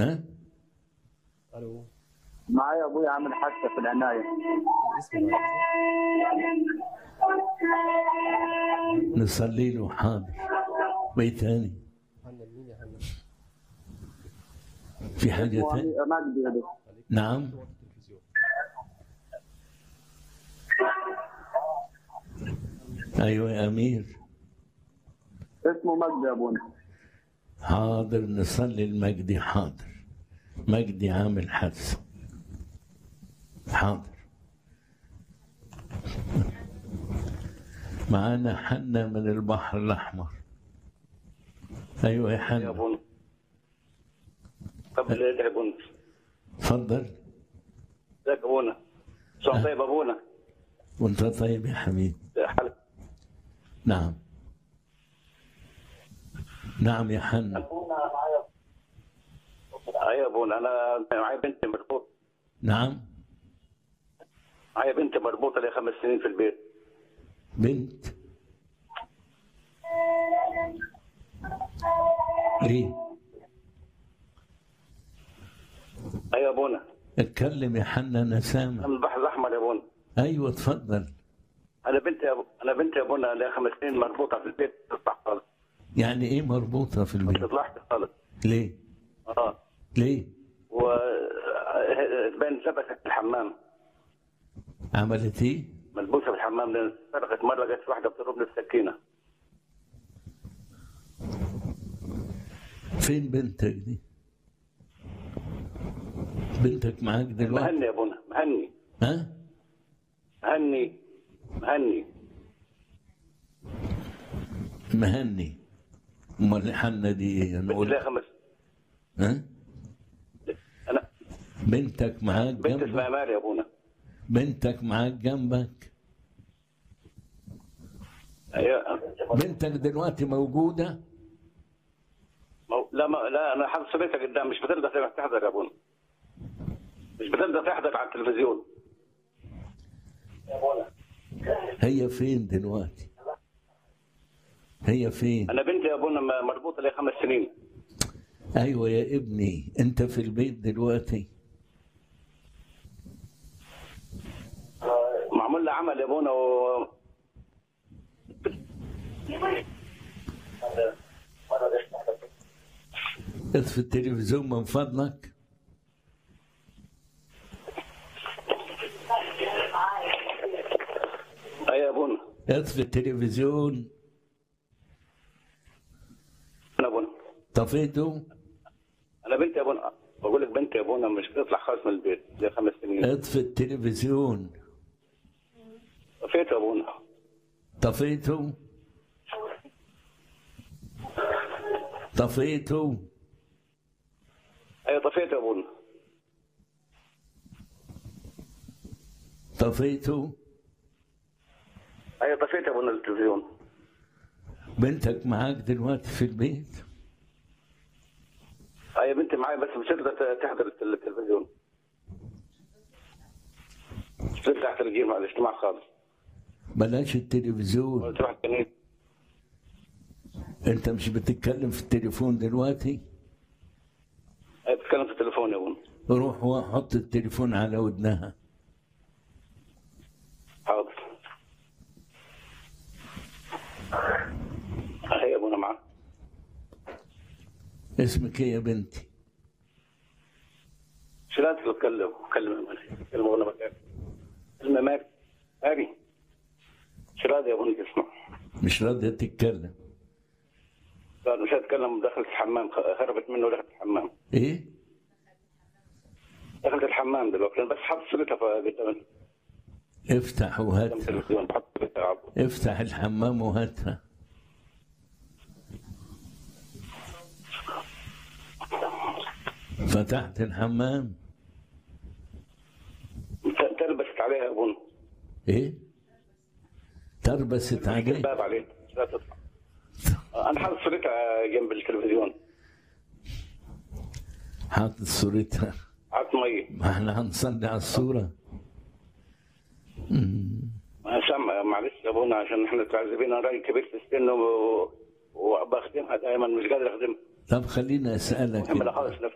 ها الو معايا ابويا عامل حادثه في العنايه الاسم نصلي له حاضر وايه تاني حنا مين يا حنا في حاجه اسمه تاني مجدي يا دكتور نعم وقت التلفزيون ايوه يا امير اسمه مجدي يا ابونا حاضر نصلي المجدي حاضر مجدي عامل حادثة حاضر معانا حنا من البحر الأحمر أيوة يا يا حنا ابونا قبل ادعي ابونا تفضل ازيك يا ابونا صوت طيب ابونا وانت طيب يا حبيبي حل نعم نعم يا حنا ايوه يا ابونا انا معايا بنتي مربوط نعم معايا بنتي مربوطه لي خمس سنين في البيت بنت ليه ايوه يا ابونا اتكلم يا حنا انا سامع انا من البحر الاحمر يا ابونا ايوه اتفضل انا بنتي يا أبو... انا بنتي يا ابونا لها خمس سنين مربوطه في البيت تطلع خالص يعني ايه مربوطه في ما البيت تطلعش خالص ليه اه ليه و بين لبست في الحمام عملت ايه ملبوسه في الحمام لان سرقت مره لقيت واحده بتضربني بسكينه فين بنتك دي بنتك معاك دلوقتي مهني يا ابونا مهني ها مهني مهني مهني امال حنا دي ايه بنتي نقول لها خمس ها انا بنتك معاك بنت اسمها جنبك ماري يا ابونا بنتك معاك جنبك ايوه بنتك دلوقتي موجوده مو- لا ما لا انا حاطط صورتها قدام مش بتقدر تحضر يا ابونا مش بتقدر تحضر على التلفزيون هي فين دلوقتي هي فين انا بنتي يا ابونا م- مربوطه لي خمس سنين ايوه يا ابني انت في البيت دلوقتي معمول لها عمل يا ابونا و اطفي التلفزيون من فضلك ايوه يا ابونا اطفي التلفزيون انا ابونا طفيته انا بنتي يا ابونا بقول لك بنتي يا ابونا مش بتطلع خالص من البيت لي خمس سنين اطفي التلفزيون طفيت يا ابونا طفيته طفيته ايوه طفيت يا ابونا طفيته ايوه طفيت يا ابونا التلفزيون بنتك معاك دلوقتي في البيت ايوه بنتي معايا بس مش تقدر ت- تحضر التل- التلفزيون مش تقدر تحضر الجيم مع الاجتماع خالص بلاش التلفزيون تروح الكنيسه انت مش بتتكلم في التليفون دلوقتي ايوه بتتكلم في التليفون يا ابونا روح وحط التليفون على ودنها حاضر هي يا ابونا معاك اسمك ايه يا بنتي شو لازم تتكلم كلم الملك كلمة ولا مكان كلمة ماري ماري شو لازم يا ابونا تسمع مش راضية تتكلم لا مش هتكلم دخلت الحمام خ- هربت منه ودخلت الحمام ايه دخلت الحمام دلوقتي أنا بس حط صورتها ف- قدام افتح قدام وهاتها التلفزيون بحط صورتها على طول. افتح الحمام وهاتها فتحت الحمام ت- تلبست عليها يا ابونا ايه تربست عليه الباب عليه لا تطلع انا حاطط صورتها جنب التلفزيون حاطط صورتها حاطط مي ما احنا هنصلي على الصورة أنا سامع معلش يا ابونا عشان احنا متعذبين انا راجل كبير في السن و... وبخدمها دائما مش قادر اخدمها طب خليني اسألك مهمة خالص نفسي